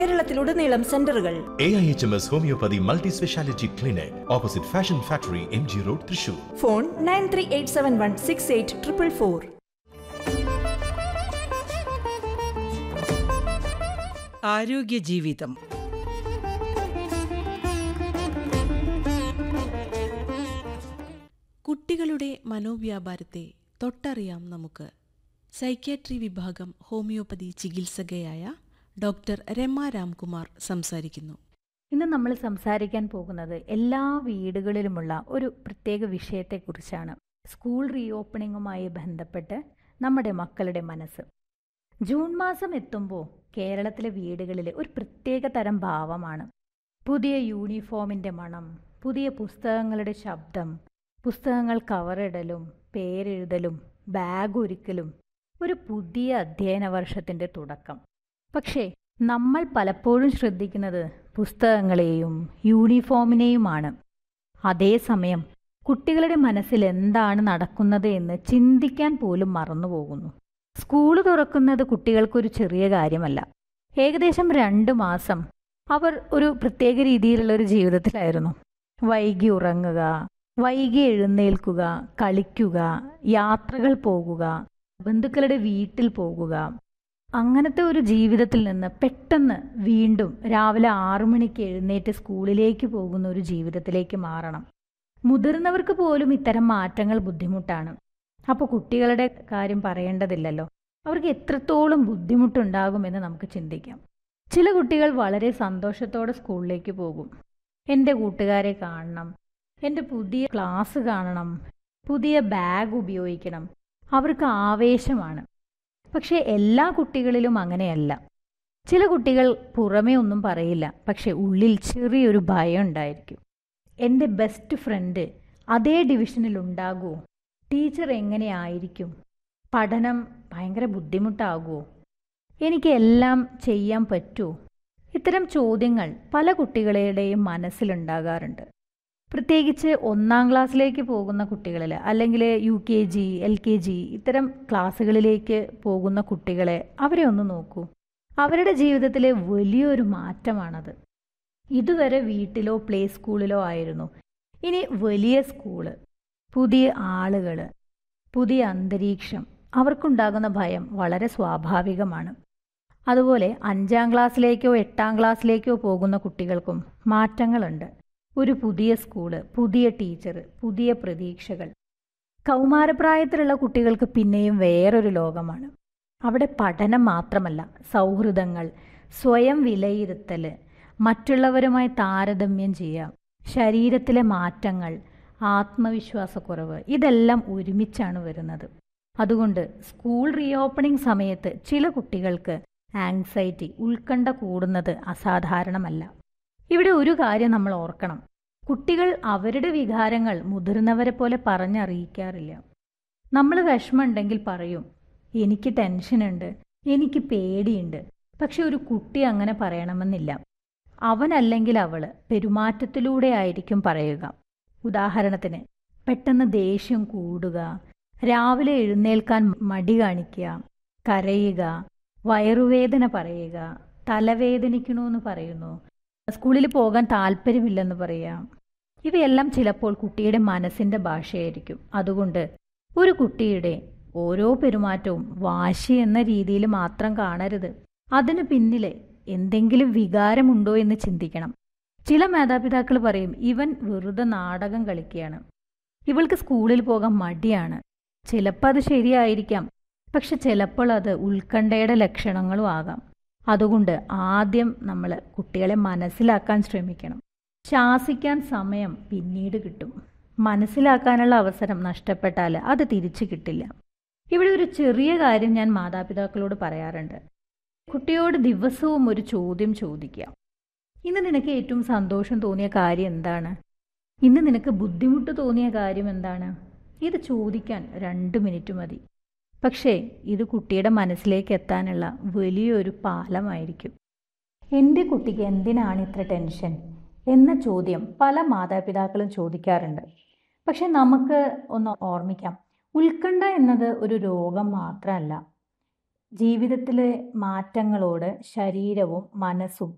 കേരളത്തിലുടനീളം സെന്ററുകൾ A I H M S homoeopathy multi speciality clinic opposite fashion factory M G road Thrissur phone nine three eight seven one six eight triple four ആരോഗ്യ ജീവിതം കുട്ടികളുടെ മനോവ്യാപാരത്തെ തൊട്ടറിയാം നമുക്ക് psychiatry വിഭാഗം ഹോമിയോപ്പതി ചികിത്സകയായ ഡോക്ടർ രമ രാംകുമാർ സംസാരിക്കുന്നു ഇന്ന് നമ്മൾ സംസാരിക്കാൻ പോകുന്നത് എല്ലാ വീടുകളിലുമുള്ള ഒരു പ്രത്യേക വിഷയത്തെക്കുറിച്ചാണ് സ്കൂൾ റീഓപ്പണിങ്ങുമായി ബന്ധപ്പെട്ട് നമ്മുടെ മക്കളുടെ മനസ്സ് ജൂൺ മാസം എത്തുമ്പോൾ കേരളത്തിലെ വീടുകളിൽ ഒരു പ്രത്യേക തരം ഭാവമാണ് പുതിയ യൂണിഫോമിൻ്റെ മണം പുതിയ പുസ്തകങ്ങളുടെ ശബ്ദം പുസ്തകങ്ങൾ കവറിടലും പേരെഴുതലും ബാഗ് ഒരുക്കലും ഒരു പുതിയ അധ്യയന വർഷത്തിൻ്റെ തുടക്കം പക്ഷേ നമ്മൾ പലപ്പോഴും ശ്രദ്ധിക്കുന്നത് പുസ്തകങ്ങളെയും യൂണിഫോമിനെയുമാണ് അതേസമയം കുട്ടികളുടെ മനസ്സിൽ എന്താണ് നടക്കുന്നത് എന്ന് ചിന്തിക്കാൻ പോലും മറന്നുപോകുന്നു സ്കൂൾ തുറക്കുന്നത് കുട്ടികൾക്കൊരു ചെറിയ കാര്യമല്ല ഏകദേശം രണ്ട് മാസം അവർ ഒരു പ്രത്യേക രീതിയിലുള്ള ഒരു ജീവിതത്തിലായിരുന്നു വൈകി ഉറങ്ങുക വൈകി എഴുന്നേൽക്കുക കളിക്കുക യാത്രകൾ പോകുക ബന്ധുക്കളുടെ വീട്ടിൽ പോകുക അങ്ങനത്തെ ഒരു ജീവിതത്തിൽ നിന്ന് പെട്ടെന്ന് വീണ്ടും രാവിലെ ആറു മണിക്ക് എഴുന്നേറ്റ് സ്കൂളിലേക്ക് പോകുന്ന ഒരു ജീവിതത്തിലേക്ക് മാറണം മുതിർന്നവർക്ക് പോലും ഇത്തരം മാറ്റങ്ങൾ ബുദ്ധിമുട്ടാണ് അപ്പോൾ കുട്ടികളുടെ കാര്യം പറയേണ്ടതില്ലല്ലോ അവർക്ക് എത്രത്തോളം ബുദ്ധിമുട്ടുണ്ടാകുമെന്ന് നമുക്ക് ചിന്തിക്കാം ചില കുട്ടികൾ വളരെ സന്തോഷത്തോടെ സ്കൂളിലേക്ക് പോകും എൻ്റെ കൂട്ടുകാരെ കാണണം എൻ്റെ പുതിയ ക്ലാസ് കാണണം പുതിയ ബാഗ് ഉപയോഗിക്കണം അവർക്ക് ആവേശമാണ് പക്ഷേ എല്ലാ കുട്ടികളിലും അങ്ങനെയല്ല ചില കുട്ടികൾ പുറമേ ഒന്നും പറയില്ല പക്ഷെ ഉള്ളിൽ ചെറിയൊരു ഭയം ഉണ്ടായിരിക്കും എൻ്റെ ബെസ്റ്റ് ഫ്രണ്ട് അതേ ഡിവിഷനിൽ ഉണ്ടാകുമോ ടീച്ചർ എങ്ങനെയായിരിക്കും പഠനം ഭയങ്കര ബുദ്ധിമുട്ടാകുമോ എനിക്ക് എല്ലാം ചെയ്യാൻ പറ്റുമോ ഇത്തരം ചോദ്യങ്ങൾ പല കുട്ടികളുടെയും മനസ്സിലുണ്ടാകാറുണ്ട് പ്രത്യേകിച്ച് ഒന്നാം ക്ലാസ്സിലേക്ക് പോകുന്ന കുട്ടികളിൽ അല്ലെങ്കിൽ U K G L K G ഇത്തരം ക്ലാസ്സുകളിലേക്ക് പോകുന്ന കുട്ടികളെ അവരെ ഒന്ന് നോക്കൂ അവരുടെ ജീവിതത്തിലെ വലിയൊരു മാറ്റമാണത് ഇതുവരെ വീട്ടിലോ പ്ലേ സ്കൂളിലോ ആയിരുന്നു ഇനി വലിയ സ്കൂള് പുതിയ ആളുകൾ പുതിയ അന്തരീക്ഷം അവർക്കുണ്ടാകുന്ന ഭയം വളരെ സ്വാഭാവികമാണ് അതുപോലെ അഞ്ചാം ക്ലാസ്സിലേക്കോ എട്ടാം ക്ലാസ്സിലേക്കോ പോകുന്ന കുട്ടികൾക്കും മാറ്റങ്ങളുണ്ട് ഒരു പുതിയ സ്കൂള് പുതിയ ടീച്ചർ പുതിയ പ്രതീക്ഷകൾ കൗമാരപ്രായത്തിലുള്ള കുട്ടികൾക്ക് പിന്നെയും വേറൊരു ലോകമാണ് അവിടെ പഠനം മാത്രമല്ല സൗഹൃദങ്ങൾ സ്വയം വിലയിരുത്തൽ മറ്റുള്ളവരുമായി താരതമ്യം ചെയ്യുക ശരീരത്തിലെ മാറ്റങ്ങൾ ആത്മവിശ്വാസക്കുറവ് ഇതെല്ലാം ഒരുമിച്ചാണ് വരുന്നത് അതുകൊണ്ട് സ്കൂൾ റീഓപ്പണിംഗ് സമയത്ത് ചില കുട്ടികൾക്ക് ആങ്സൈറ്റി ഉത്കണ്ഠ കൂടുന്നത് അസാധാരണമല്ല ഇവിടെ ഒരു കാര്യം നമ്മൾ ഓർക്കണം കുട്ടികൾ അവരുടെ വികാരങ്ങൾ മുതിർന്നവരെ പോലെ പറഞ്ഞറിയിക്കാറില്ല നമ്മൾ വിഷമമുണ്ടെങ്കിൽ പറയും എനിക്ക് ടെൻഷനുണ്ട് എനിക്ക് പേടിയുണ്ട് പക്ഷെ ഒരു കുട്ടി അങ്ങനെ പറയണമെന്നില്ല അവനല്ലെങ്കിൽ അവൾ പെരുമാറ്റത്തിലൂടെ ആയിരിക്കും പറയുക ഉദാഹരണത്തിന് പെട്ടെന്ന് ദേഷ്യം കൂടുക രാവിലെ എഴുന്നേൽക്കാൻ മടി കാണിക്കുക കരയുക വയറുവേദന പറയുക തലവേദനിക്കണമെന്ന് പറയുന്നു സ്കൂളിൽ പോകാൻ താല്പര്യമില്ലെന്ന് പറയാം ഇവയെല്ലാം ചിലപ്പോൾ കുട്ടിയുടെ മനസ്സിൻ്റെ ഭാഷയായിരിക്കും അതുകൊണ്ട് ഒരു കുട്ടിയുടെ ഓരോ പെരുമാറ്റവും വാശി എന്ന രീതിയിൽ മാത്രം കാണരുത് അതിന് പിന്നിലെ എന്തെങ്കിലും വികാരമുണ്ടോ എന്ന് ചിന്തിക്കണം ചില മാതാപിതാക്കൾ പറയും ഇവൻ വെറുതെ നാടകം കളിക്കുകയാണ് ഇവൾക്ക് സ്കൂളിൽ പോകാൻ മടിയാണ് ചിലപ്പോൾ അത് ശരിയായിരിക്കാം പക്ഷെ ചിലപ്പോൾ അത് ഉത്കണ്ഠയുടെ ലക്ഷണങ്ങളും ആകാം അതുകൊണ്ട് ആദ്യം നമ്മൾ കുട്ടികളെ മനസ്സിലാക്കാൻ ശ്രമിക്കണം ശാസിക്കാൻ സമയം പിന്നീട് കിട്ടും മനസ്സിലാക്കാനുള്ള അവസരം നഷ്ടപ്പെട്ടാൽ അത് തിരിച്ചു കിട്ടില്ല ഇവിടെ ഒരു ചെറിയ കാര്യം ഞാൻ മാതാപിതാക്കളോട് പറയാറുണ്ട് കുട്ടിയോട് ദിവസവും ഒരു ചോദ്യം ചോദിക്കുക ഇന്ന് നിനക്ക് ഏറ്റവും സന്തോഷം തോന്നിയ കാര്യം എന്താണ് ഇന്ന് നിനക്ക് ബുദ്ധിമുട്ട് തോന്നിയ കാര്യം എന്താണ് ഇത് ചോദിക്കാൻ രണ്ട് മിനിറ്റ് മതി പക്ഷേ ഇത് കുട്ടിയുടെ മനസ്സിലേക്ക് എത്താനുള്ള വലിയൊരു പാലമായിരിക്കും എൻ്റെ കുട്ടിക്ക് എന്തിനാണ് ഇത്ര ടെൻഷൻ എന്ന ചോദ്യം പല മാതാപിതാക്കളും ചോദിക്കാറുണ്ട് പക്ഷെ നമുക്ക് ഒന്ന് ഓർമ്മിക്കാം ഉത്കണ്ഠ എന്നത് ഒരു രോഗം മാത്രമല്ല ജീവിതത്തിലെ മാറ്റങ്ങളോട് ശരീരവും മനസ്സും